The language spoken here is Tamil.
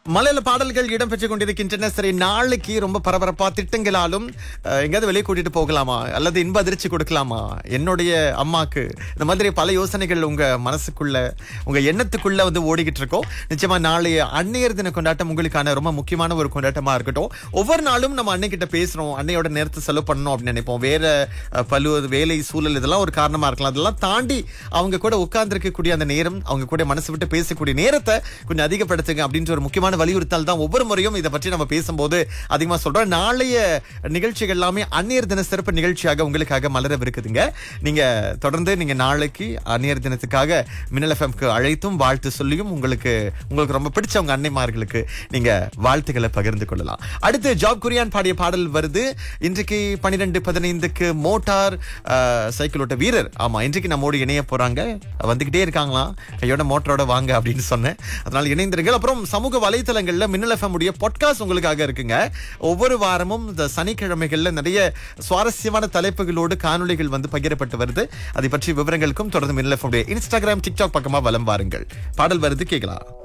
மலையில பாடல்கள் இடம்பெற்றுக் கொண்டிருக்கின்றன சரி நாளைக்கு ரொம்ப பரபரப்பா திட்டங்களாலும் அஹ், எங்கேயாவது வெளியே கூட்டிட்டு போகலாமா அல்லது இன்ப அதிர்ச்சி கொடுக்கலாமா என்னுடைய அம்மாக்கு இந்த மாதிரி பல யோசனைகள் உங்க மனசுக்குள்ள உங்க எண்ணத்துக்குள்ள வந்து ஓடிக்கிட்டு இருக்கோம் நிச்சயமா நாளைய அன்னையர் தின கொண்டாட்டம் உங்களுக்கான ரொம்ப முக்கியமான ஒரு கொண்டாட்டமா இருக்கட்டும் ஒவ்வொரு நாளும் நம்ம அன்னை கிட்ட பேசுறோம் அன்னையோட நேரத்தை செலவு பண்ணணும் அப்படின்னு நினைப்போம் வேற அஹ், பலு வேலை சூழல் இதெல்லாம் ஒரு காரணமா இருக்கலாம் அதெல்லாம் தாண்டி அவங்க கூட உட்கார்ந்துருக்கக்கூடிய அந்த நேரம் அவங்க கூட மனசு விட்டு பேசக்கூடிய நேரத்தை கொஞ்சம் அதிகப்படுத்துங்க அப்படின்ற ஒரு முக்கியமான வலியுறுத்தல் தான் ஒவ்வொரு முறையும் இதை பற்றி நம்ம பேசும்போது அதிகமா சொல்றோம் நாளைய நிகழ்ச்சிகள் எல்லாமே அந்நியர் தின சிறப்பு நிகழ்ச்சியாக உங்களுக்காக மலரவிருக்குதுங்க நீங்க தொடர்ந்து நீங்க நாளைக்கு அந்நியர் தினத்துக்காக மின்னல் எஃப்எம்க்கு அழைத்தும் வாழ்த்து சொல்லியும் உங்களுக்கு உங்களுக்கு ரொம்ப பிடிச்ச உங்க அன்னைமார்களுக்கு நீங்க வாழ்த்துக்களை பகிர்ந்து கொள்ளலாம் அடுத்து ஜாப் குரியான் பாடிய பாடல் வருது இன்றைக்கு பன்னிரெண்டு பதினைந்துக்கு மோட்டார் அஹ், சைக்கிள் ஓட்ட வீரர் ஆமா இன்றைக்கு நம்மோடு இணைய போறாங்க வந்துகிட்டே இருக்காங்களாம் கையோட மோட்டரோட வாங்க அப்படின்னு சொன்னேன் அதனால இணைந்திருங்கள் அப்புறம் சமூக வலைத்தளங்கள்ல மின்னல் எஃப்எம் உடைய பாட்காஸ்ட் உங்களுக்காக இருக்குங்க ஒவ்வொரு வாரமும் இந்த சனிக்கிழமைகள்ல நிறைய சுவாரஸ்யமான தலைப்புகளோடு காணொளிகள் வந்து பகிரப்பட்டு வருது அதை பற்றி விவரங்களுக்கும் தொடர்ந்து மின்னல் எஃப்எம் உடைய இன்ஸ்டாகிராம் டிக்டாக் பக்கமா வலம் வாருங்கள் பாடல் வருது கேட்கலாம்